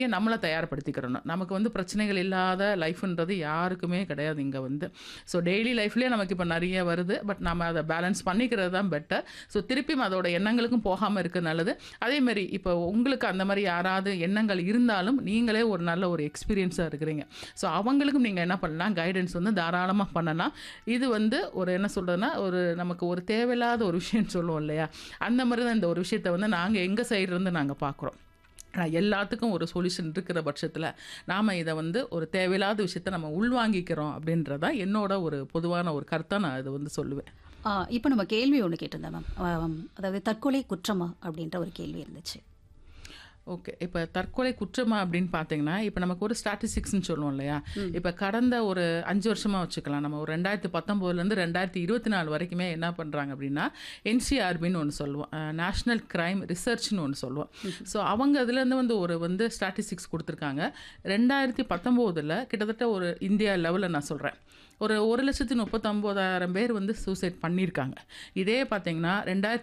நம்மள தயார்படுத்திக்கிறணும். நமக்கு வந்து பிரச்சனைகள் இல்லாத லைஃப்ன்றது யாருக்குமே கிடையாது இங்க வந்து. ஸோ டெய்லி லைஃப்லயே நமக்கு இப்ப நெறைய வருது. பட் நம்ம அத பேலன்ஸ் பண்ணிக்கிறது தான் பெட்டர். ஸோ திருப்பியும் அதோட எண்ணங்களுக்கும் போகாம இருக்கிறது நல்லது. அதேமாரி இப்போ உங்களுக்கு அந்த மாரி யாராவது எண்ணங்கள் இருந்தாலும், நீங்களே ஒரு நல்ல ஒரு எக்ஸ்பீரியன்ஸா இருக்கிறீங்க. ஸோ அவங்களுக்கும் நீங்க என்ன பண்ணலாம், கைடன்ஸ் வந்து தாராளமா பண்ணலாம். இது வந்து ஒரு என்ன சொல்றதுன்னா, ஒரு நமக்கு ஒரு தேவையில்லாத ஒரு விஷயம்னு சொல்லுவோம் இல்லையா? அந்த மாரி தான் இந்த ஒரு விஷயத்த வந்து நாங்க எங்க சைடு இருந்து நாங்க பார்க்குறோம். ஆனா எல்லாத்துக்கும் ஒரு சொல்யூஷன் இருக்கிற பட்சத்தில, நாம இத வந்து ஒரு தேவையில்லாத விஷயத்த நம்ம உள்வாங்கிக்கிறோம் அப்படின்றது தான் என்னோட ஒரு பொதுவான ஒரு கருத்தா நான் இத வந்து சொல்லுவேன். ஆ இப்போ நம்ம கேள்வி ஒண்ணு கேட்டிருந்தோம் மேம். அம் அதாவது தற்கொலை குற்றமா? அப்படின்ற ஒரு கேள்வி இருந்துச்சு. ஓகே. இப்ப தற்கொலை குற்றமா அப்படின்னு பார்த்தீங்கன்னா, இப்ப நமக்கு ஒரு ஸ்டாட்டிஸ்டிக்ஸ்ன்னு சொல்லுவோம் இல்லையா? இப்ப கடந்த ஒரு 5 வருஷமா வச்சுக்கலாம். நம்ம ஒரு 2019லேருந்து 2024 வரைக்குமே என்ன பண்றாங்க அப்படின்னா, என்சிஆர்பின்னு ஒண்ணு சொல்லுவோம். அ நேஷனல் கிரைம் ரிசர்ச்ன்னு ஒண்ணு சொல்லுவோம். ஸோ அவங்க அதுலேருந்து வந்து ஒரு வந்து ஸ்டாட்டிஸ்டிக்ஸ் குடுத்துருக்காங்க. 2019ல கிட்டத்தட்ட ஒரு இந்தியா லெவல்ல நான் சொல்றேன். ஒரு 1,39,000 பேர் வந்து சூசைட் பண்ணியிருக்காங்க. இதே பார்த்தீங்கன்னா,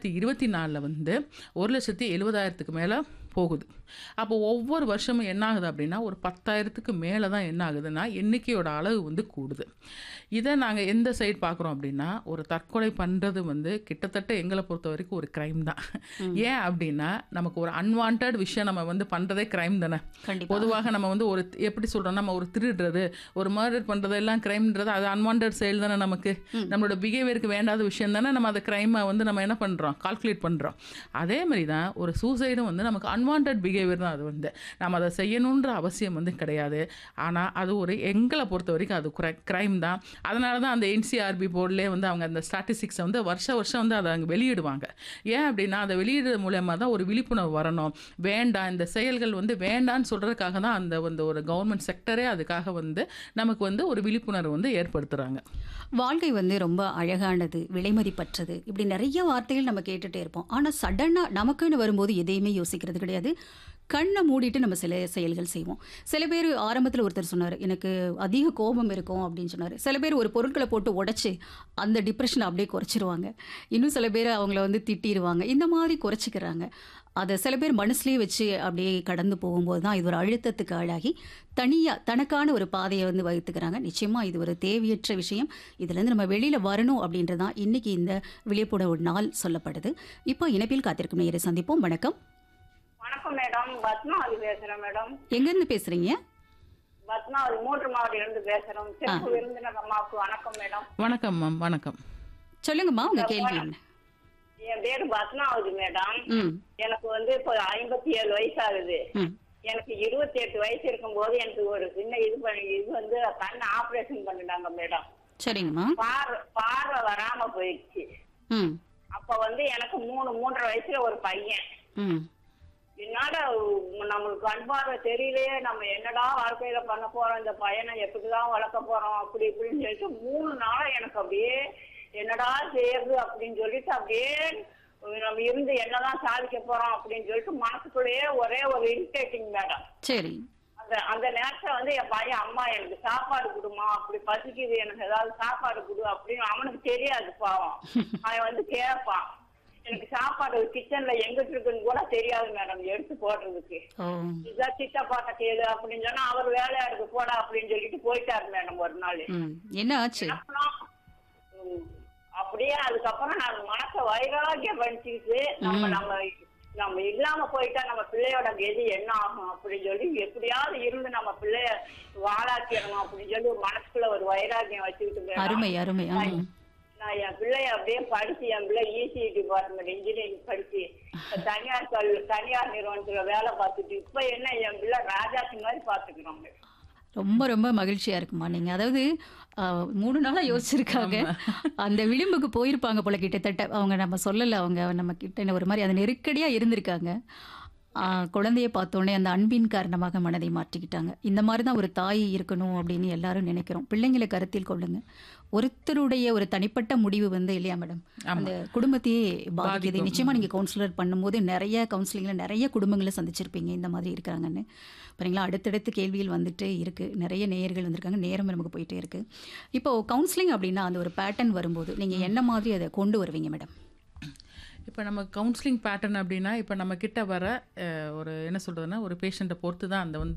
2024ல வந்து 1,70,000க்கு மேல போகுது. அப்போ ஒவ்வொரு வருஷமும் என்ன ஆகுது அப்படின்னா, ஒரு 10,000க்கு மேல தான் என்ன ஆகுதுன்னா, எண்ணிக்கையோட அளவு வந்து கூடுது. இத நாங்க எந்த சைடு பார்க்குறோம் அப்படின்னா, ஒரு தற்கொலை பண்றது வந்து கிட்டத்தட்ட எங்கள பொறுத்தவரைக்கும் ஒரு கிரைம் தான். ஏன் அப்படின்னா, நமக்கு ஒரு அன்வான்டட் விஷயம் நம்ம வந்து பண்றதே கிரைம் தானே. கண்டிப்பா. பொதுவாக நம்ம வந்து ஒரு எப்படி சொல்றோம், நம்ம ஒரு திருடுறது, ஒரு மர்டர் பண்றதெல்லாம் கிரைம்ன்றது அது அன்வான்டட் செயல் தானே நமக்கு. நம்மளோட பிஹேவியருக்கு வேண்டாத விஷயம் தானே நம்ம அத கிரைமா வந்து நம்ம என்ன பண்றோம், கால்குலேட் பண்றோம். அதே மாரி தான் ஒரு சூசைடும் வந்து நமக்கு அன்வான்டட் பிஹேவியர் தான் அது வந்து. நம்ம அத செய்யணுன்ற அவசியம் வந்து கிடையாது. ஆனா அது ஒரு எங்கள பொறுத்தவரைக்கும் அது குரை கிரைம் தான். அதனால தான் அந்த என்சிஆர்பி போர்ட்லயே வந்து அவங்க அந்த ஸ்டாட்டிஸ்டிக்ஸ வந்து வருஷ வருஷம் வந்து அத அங்க வெளியிடுவாங்க. ஏன் அப்படின்னா, அத வெளியிடுறது மூலியமா தான் ஒரு விழிப்புணர்வு வரணும். வேண்டாம் இந்த செயல்கள் வந்து வேண்டான்னு சொல்றதுக்காக தான் அந்த வந்து ஒரு கவர்மெண்ட் செக்டரே அதுக்காக வந்து நமக்கு வந்து ஒரு விழிப்புணர்வு வந்து ஏற்படுத்துறாங்க. வாழ்க்கை வந்து ரொம்ப அழகானது, விலைமதிப்பற்றது. இப்படி நெறைய வார்த்தைகள் நம்ம கேட்டுட்டே இருப்போம். ஆனா சடனா நமக்குன்னு வரும்போது எதையுமே யோசிக்கிறது கிடையாது. கண்ண மூடிட்டு நம்ம சில செயல்கள் செய்வோம். சில பேர் ஆரம்பத்தில ஒருத்தர் சொன்னாரு, எனக்கு அதிக கோபம் இருக்கும் அப்படின்னு சொன்னாரு. சில பேர் ஒரு பொருட்கள போட்டு உடைச்சு, அந்த டிப்ரஷன அப்படியே குறைச்சிருவாங்க. இன்னும் சில பேர் அவங்கள வந்து திட்டிருவாங்க. இந்த மாதிரி குறைச்சிக்கிறாங்க. அத சில பேர் மனசுலயே வச்சு அப்படியே கடந்து போகும்போது தான் இது ஒரு அழுத்தத்துக்கு ஆளாகி, தனியா தனக்கான ஒரு பாதைய வந்து வகுத்துக்கிறாங்க. நிச்சயமா இது ஒரு தேவையற்ற விஷயம். இதுலேருந்து நம்ம வெளியில வரணும் அப்படின்றது தான் இன்னைக்கு இந்த விழிப்புணர்வு நாள் சொல்லப்படுது. இப்போ இணைப்பில் காத்திருக்கும் நேயரை சந்திப்போம். வணக்கம். வணக்கம் மேடம் பத்மாவதி பேசுறேன் மேடம் எங்கேருந்து பேசுறீங்க? பத்மாவதி மூன்று மாவட்டிலிருந்து பேசுறோம் சிறப்பு விருந்தினர் அம்மாவுக்கு வணக்கம் மேடம் வணக்கம் மேம். வணக்கம். சொல்லுங்கம்மா உங்க கேள்வி என்ன? என் பேரு பத்மாவதி மேடம் ம். எனக்கு வந்து இப்போ ஐம்பத்தி ஏழு வயசு ஆகுது ம். எனக்கு இருபத்தி எட்டு வயசு இருக்கும்போது எனக்கு ஒரு சின்ன இது பண்ணி இது வந்து கண் ஆபரேஷன் பண்ணிட்டாங்க மேடம் சரிங்கம்மா. பார்வை பார்வை வராம போயிடுச்சு ம். அப்ப வந்து எனக்கு மூணு மூன்றரை வயசுல ஒரு பையன் ம். என்னால நம்மளுக்கு கண் பார்வை தெரியலையே நம்ம என்னடா வாழ்க்கையில பண்ண போறோம் இந்த பையனை எப்படிதான் வளர்க்க போறோம் அப்படி இப்படின்னு சொல்லிட்டு மூணு நாளா எனக்கு அப்படியே என்னடா செய்யறது அப்படின்னு சொல்லிட்டு அப்படியே நம்ம இருந்து என்னதான் சாதிக்க போறோம் அப்படின்னு சொல்லிட்டு மனசுக்குள்ளேயே ஒரே ஒரு இரிட்டேட்டிங் மேடம் சரி. அந்த அந்த நேரத்துல வந்து என் பையன் அம்மா எனக்கு சாப்பாடு கொடுமா அப்படி பசிக்குது எனக்கு ஏதாவது சாப்பாடு கொடு அப்படின்னு அவனுக்கு தெரியாது பாவம் அவன் வந்து கேட்பான் எனக்கு சாப்பாடு கிச்சன்ல எங்கிட்டு இருக்குன்னு கூட தெரியாது மேடம் எடுத்து போடுறதுக்கு ஓ. இதான் சித்தப்பாட்ட கேளு அப்படின்னு சொன்னா அவர் வேலையா இருக்கு போடா அப்படின்னு சொல்லிட்டு போயிட்டாரு மேடம் ஒரு நாள் ம். என்ன ஆச்சு? அப்புறம் ம், அப்படியே அதுக்கப்புறம் நான் மனச வைராகியம் பண்ணிச்சுக்கிட்டு நம்ம நம்ம நம்ம இல்லாம போயிட்டா நம்ம பிள்ளையோட கதி என்ன ஆகும் அப்படின்னு சொல்லி எப்படியாவது இருந்து நம்ம பிள்ளைய வாழாக்கிடணும் அப்படின்னு சொல்லி ஒரு மனசுக்குள்ள ஒரு வைராகியம் வச்சுக்கிட்டு மேடம். அருமை அருமை. ஆ. நான் என் பிள்ளைய அப்படியே படிச்சு என் பிள்ளை இசி டிபார்ட்மெண்ட் இன்ஜினியரிங் படிச்சு இப்ப தனியார் கல் தனியார் நிறுவனத்துல வேலை பார்த்துட்டு இப்ப என்ன என் பிள்ளை ராஜாத்தி மாதிரி பாத்துக்கிறோம் ரொம்ப ரொம்ப மகிழ்ச்சியா இருக்குமா நீங்க அதாவது ஆ, மூணு நாளா யோசிச்சிருக்காங்க அந்த விளிம்புக்கு போயிருப்பாங்க போல கிட்டத்தட்ட அவங்க நம்ம சொல்லல அவங்க நம்ம கிட்ட ஒரு மாதிரி அது நெருக்கடியா இருந்திருக்காங்க ஆ, குழந்தைய பார்த்தோன்னே அந்த அன்பின் காரணமாக மனதை மாற்றிக்கிட்டாங்க இந்த மாதிரி தான் ஒரு தாய் இருக்கணும் அப்படின்னு எல்லாரும் நினைக்கிறோம் பிள்ளைங்களை கருத்தில் கொள்ளுங்க ஒருத்தருடைய ஒரு தனிப்பட்ட முடிவு வந்து இல்லையா மேடம் அந்த குடும்பத்தையே பாதிக்குது நிச்சயமா நீங்க கவுன்சிலர் பண்ணும்போது நிறைய கவுன்சிலிங்ல நிறைய குடும்பங்களை சந்திச்சிருப்பீங்க இந்த மாதிரி இருக்கிறாங்கன்னு சரிங்களா அடுத்தடுத்து கேள்வியில் வந்துட்டே இருக்கு நிறைய நேயர்கள் வந்திருக்காங்க நேரம் நமக்கு போயிட்டே இருக்கு இப்போ கவுன்சிலிங் அப்படின்னா அந்த ஒரு பேட்டர்ன் வரும்போது நீங்க என்ன மாதிரி அதை கொண்டு வருவீங்க மேடம் இப்போ நம்ம கவுன்சிலிங் பேட்டர்ன் அப்படின்னா இப்போ நம்ம கிட்ட வர அஹ், ஒரு என்ன சொல்றதுன்னா ஒரு பேஷண்ட்டை பொறுத்து தான் அந்த வந்து